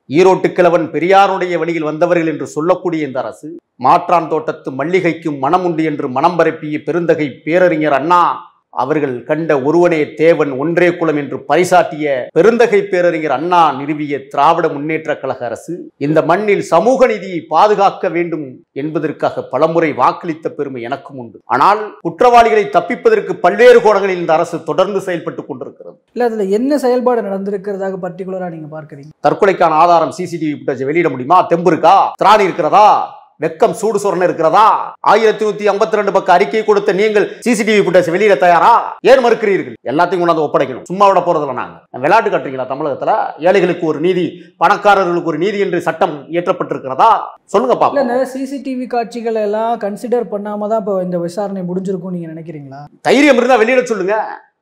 ஈரோட்டு கிழவன் பெரியாருடைய வழியில் வந்தவர்கள் என்று சொல்லக்கூடிய இந்த அரசு மாற்றான் தோட்டத்து மல்லிகைக்கும் மனம் உண்டு என்று மனம் பரப்பிய பெருந்தகை பேரறிஞர் அண்ணா அவர்கள் கண்ட ஒருவனே தேவன் ஒன்றே குலம் என்று பறைசாட்டிய பெருந்தகை பேரறிஞர் அண்ணா நிறுவிய திராவிட முன்னேற்ற கழக அரசு இந்த மண்ணில் சமூக நீதியை பாதுகாக்க வேண்டும் என்பதற்காக பலமுறை வாக்களித்த பெருமை எனக்கும் உண்டு ஆனால் குற்றவாளிகளை தப்பிப்பதற்கு பல்வேறு கோணங்களில் இந்த அரசு தொடர்ந்து செயல்பட்டுக் கொண்டிருக்கிறது இல்ல அதுல என்ன செயல்பாடு நடந்திருக்கிறதாக பர்டிகுலரா நீங்க பார்க்கறீங்க தற்கொலைக்கான ஆதாரம் சிசிடிவி ஃபுட்டேஜ் வெளியிட முடியுமா தெம்பு இருக்கா திராணி இருக்கிறதா வெக்கம் சூடு சொரணை இருக்கிறதா ஆயிரத்தி நூத்தி ஐம்பத்தி ரெண்டு பக்க அறிக்கை கொடுத்த நீங்கள் சிசிடிவி ஃபுட்டேஜ் வெளியிட தயாரா ஏன் மறுக்கிறீர்கள் எல்லாத்தையும் கொண்டாந்து ஒப்படைக்கணும் சும்மா விட போறதில்ல நாங்க விளையாட்டு காட்டுறீங்களா தமிழகத்துல ஏழைகளுக்கு ஒரு நீதி பணக்காரர்களுக்கு ஒரு நீதி என்று சட்டம் இயற்றப்பட்டிருக்கிறதா சொல்லுங்க இல்ல பாப்போம் இந்த சிசிடிவி காட்சிகள் எல்லாம் கன்சிடர் பண்ணாம தான் இப்போ இந்த விசாரணை முடிஞ்சிருக்கும் நீங்க நினைக்கிறீங்களா தைரியம் இருந்தா வெளியிட சொல்லுங்க